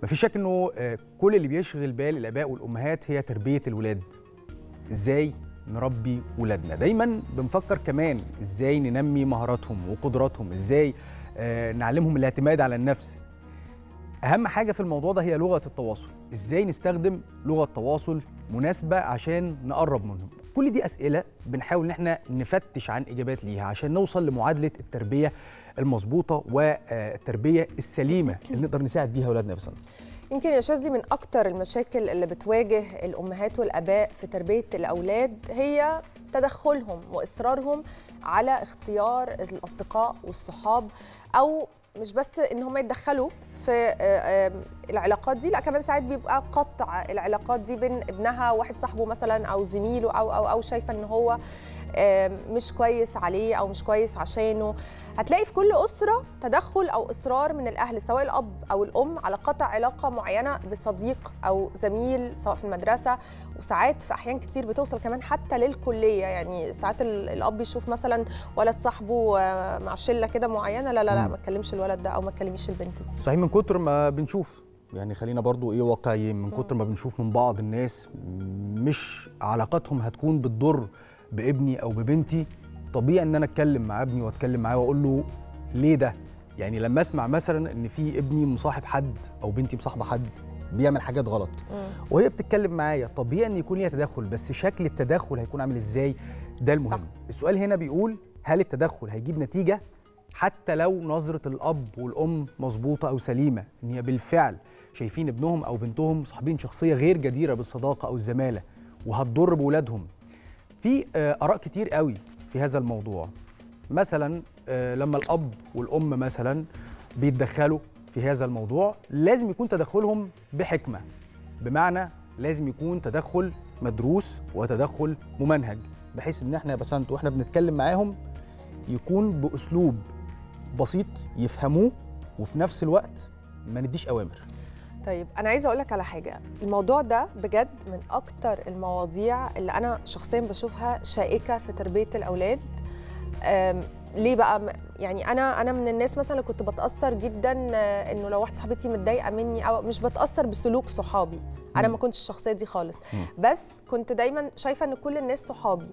مفيش شك انه آه، كل اللي بيشغل بال الاباء والامهات هي تربيه الولاد ازاي نربي ولادنا دايما بنفكر كمان ازاي ننمي مهاراتهم وقدراتهم ازاي آه، نعلمهم الاعتماد على النفس اهم حاجه في الموضوع ده هي لغه التواصل ازاي نستخدم لغه تواصل مناسبه عشان نقرب منهم كل دي اسئله بنحاول ان احنا نفتش عن اجابات ليها عشان نوصل لمعادله التربيه المظبوطه والتربيه السليمه اللي نقدر نساعد بيها اولادنا يا بسنت يمكن يا شاذلي من اكتر المشاكل اللي بتواجه الامهات والاباء في تربيه الاولاد هي تدخلهم واصرارهم على اختيار الاصدقاء والصحاب او مش بس ان هم يتدخلوا في آه، آه، العلاقات دي لا كمان ساعات بيبقى قطع العلاقات دي بين ابنها وواحد صاحبه مثلا او زميله او او او شايفه ان هو آه، مش كويس عليه او مش كويس عشانه هتلاقي في كل اسره تدخل او اصرار من الاهل سواء الاب او الام على قطع علاقه معينه بصديق او زميل سواء في المدرسه وساعات في احيان كتير بتوصل كمان حتى للكليه يعني ساعات ال- الاب يشوف مثلا ولد صاحبه آه، مع شله كده معينه لا لا لا مم. ما تكلمش الولد ده او ما تكلميش البنت دي صحيح من كتر ما بنشوف يعني خلينا برضو ايه واقعيين من كتر ما بنشوف من بعض الناس مش علاقاتهم هتكون بتضر بابني او ببنتي طبيعي ان انا اتكلم مع ابني واتكلم معاه واقول له ليه ده يعني لما اسمع مثلا ان في ابني مصاحب حد او بنتي مصاحبه حد بيعمل حاجات غلط وهي بتتكلم معايا طبيعي ان يكون ليها تدخل بس شكل التدخل هيكون عامل ازاي ده المهم صح. صح. السؤال هنا بيقول هل التدخل هيجيب نتيجه حتى لو نظره الاب والام مظبوطه او سليمه ان هي بالفعل شايفين ابنهم او بنتهم صاحبين شخصيه غير جديره بالصداقه او الزماله وهتضر بولادهم في آه، اراء كتير قوي في هذا الموضوع مثلا آه، لما الاب والام مثلا بيتدخلوا في هذا الموضوع لازم يكون تدخلهم بحكمه بمعنى لازم يكون تدخل مدروس وتدخل ممنهج بحيث ان احنا يا بسنت واحنا بنتكلم معاهم يكون باسلوب بسيط يفهموه وفي نفس الوقت ما نديش اوامر طيب انا عايزه اقول لك على حاجه الموضوع ده بجد من اكتر المواضيع اللي انا شخصيا بشوفها شائكه في تربيه الاولاد أم، ليه بقى م- يعني انا انا من الناس مثلا اللي كنت بتاثر جدا آه، انه لو واحده صاحبتي متضايقه مني او مش بتاثر بسلوك صحابي انا مم. ما كنتش الشخصيه دي خالص مم. بس كنت دايما شايفه ان كل الناس صحابي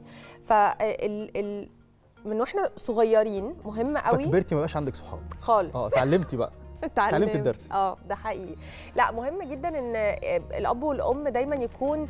فال ال من واحنا صغيرين مهم قوي فكبرتي ما بقاش عندك صحاب خالص اه اتعلمتي بقى اتعلمت الدرس. اه ده حقيقي لا مهم جدا ان الاب والام دايما يكون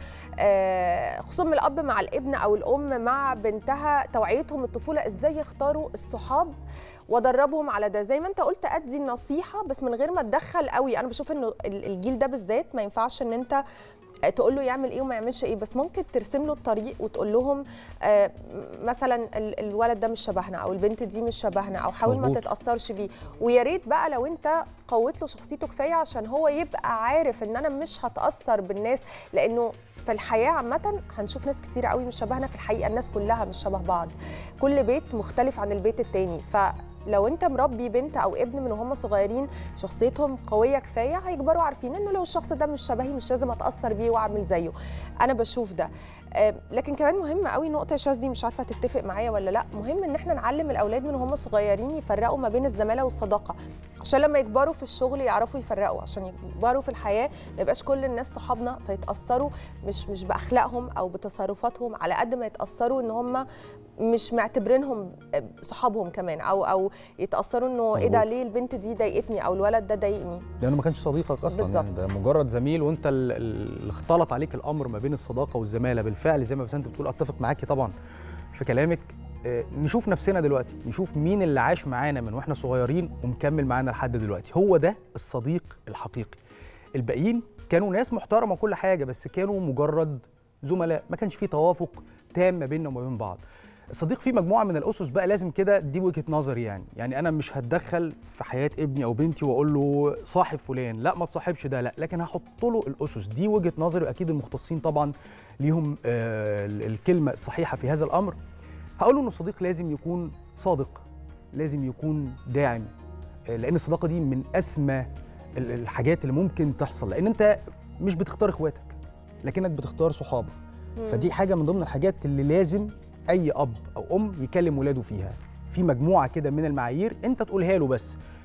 آه، خصوصا من الاب مع الابن او الام مع بنتها توعيتهم الطفوله ازاي يختاروا الصحاب وادربهم على ده زي ما انت قلت ادي النصيحه بس من غير ما اتدخل قوي انا بشوف انه ال- الجيل ده بالذات ما ينفعش ان انت تقول له يعمل ايه وما يعملش ايه بس ممكن ترسم له الطريق وتقول لهم آه، مثلا ال- الولد ده مش شبهنا او البنت دي مش شبهنا او حاول ما مظبوط. تتاثرش بيه ويا ريت بقى لو انت قوت له شخصيته كفايه عشان هو يبقى عارف ان انا مش هتاثر بالناس لانه في الحياه عامه هنشوف ناس كتير قوي مش شبهنا في الحقيقه الناس كلها مش شبه بعض كل بيت مختلف عن البيت التاني فلو انت مربي بنت او ابن من وهم صغيرين شخصيتهم قويه كفايه هيكبروا عارفين انه لو الشخص ده مش شبهي مش لازم اتاثر بيه واعمل زيه انا بشوف ده آه، لكن كمان مهم قوي نقطه يا شاذ دي مش عارفه تتفق معايا ولا لا مهم ان احنا نعلم الاولاد من وهم صغيرين يفرقوا ما بين الزماله والصداقه عشان لما يكبروا في الشغل يعرفوا يفرقوا عشان يكبروا في الحياه ما يبقاش كل الناس صحابنا فيتاثروا مش مش باخلاقهم او بتصرفاتهم على قد ما يتاثروا ان هم مش معتبرينهم صحابهم كمان او او يتاثروا انه ايه ده مظبوط. ليه البنت دي ضايقتني او الولد ده ضايقني لانه ما كانش صديقك اصلا بالظبط. يعني ده مجرد زميل وانت ال- ال- اللي اختلط عليك الامر ما بين الصداقه والزماله بالفعل زي ما بس انت بتقول اتفق معاكي طبعا في كلامك آه، نشوف نفسنا دلوقتي نشوف مين اللي عاش معانا من واحنا صغيرين ومكمل معانا لحد دلوقتي هو ده الصديق الحقيقي الباقيين كانوا ناس محترمه كل حاجه بس كانوا مجرد زملاء ما كانش فيه توافق تام ما بيننا وما بين بعض الصديق فيه مجموعه من الاسس بقى لازم كده دي وجهه نظري يعني يعني انا مش هتدخل في حياه ابني او بنتي واقول له صاحب فلان لا ما تصاحبش ده لا لكن هحط له الاسس دي وجهه نظري واكيد المختصين طبعا ليهم آه ال- الكلمه الصحيحه في هذا الامر هقول له ان الصديق لازم يكون صادق لازم يكون داعم آه، لان الصداقه دي من اسمى ال- الحاجات اللي ممكن تحصل لان انت مش بتختار اخواتك لكنك بتختار صحابك فدي حاجه من ضمن الحاجات اللي لازم اي اب او ام يكلم ولاده فيها في مجموعه كده من المعايير انت تقولها له بس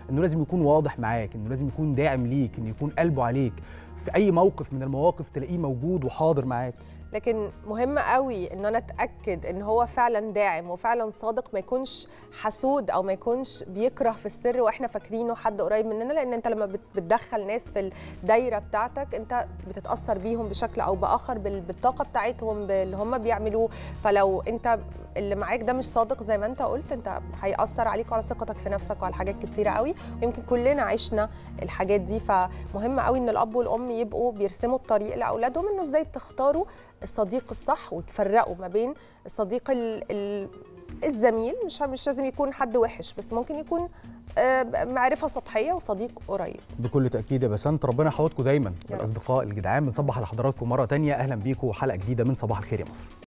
انه لازم يكون واضح معاك انه لازم يكون داعم ليك انه يكون قلبه عليك في اي موقف من المواقف تلاقيه موجود وحاضر معاك لكن مهم قوي ان انا اتاكد ان هو فعلا داعم وفعلا صادق ما يكونش حسود او ما يكونش بيكره في السر واحنا فاكرينه حد قريب مننا لان انت لما بت- بتدخل ناس في الدايره بتاعتك انت بتتاثر بيهم بشكل او باخر بال- بالطاقه بتاعتهم باللي هم بيعملوه فلو انت اللي معاك ده مش صادق زي ما انت قلت انت هياثر عليك وعلى ثقتك في نفسك وعلى حاجات كتيره قوي ويمكن كلنا عشنا الحاجات دي فمهم قوي ان الاب والام يبقوا بيرسموا الطريق لاولادهم انه ازاي تختاروا الصديق الصح وتفرقوا ما بين الصديق ال ال الزميل مش مش لازم يكون حد وحش بس ممكن يكون آه، معرفه سطحيه وصديق قريب بكل تاكيد يا بسنت ربنا يحفظكم دايما يا رب. الاصدقاء الجدعان بنصبح على حضراتكم مره تانية اهلا بيكم وحلقه جديده من صباح الخير يا مصر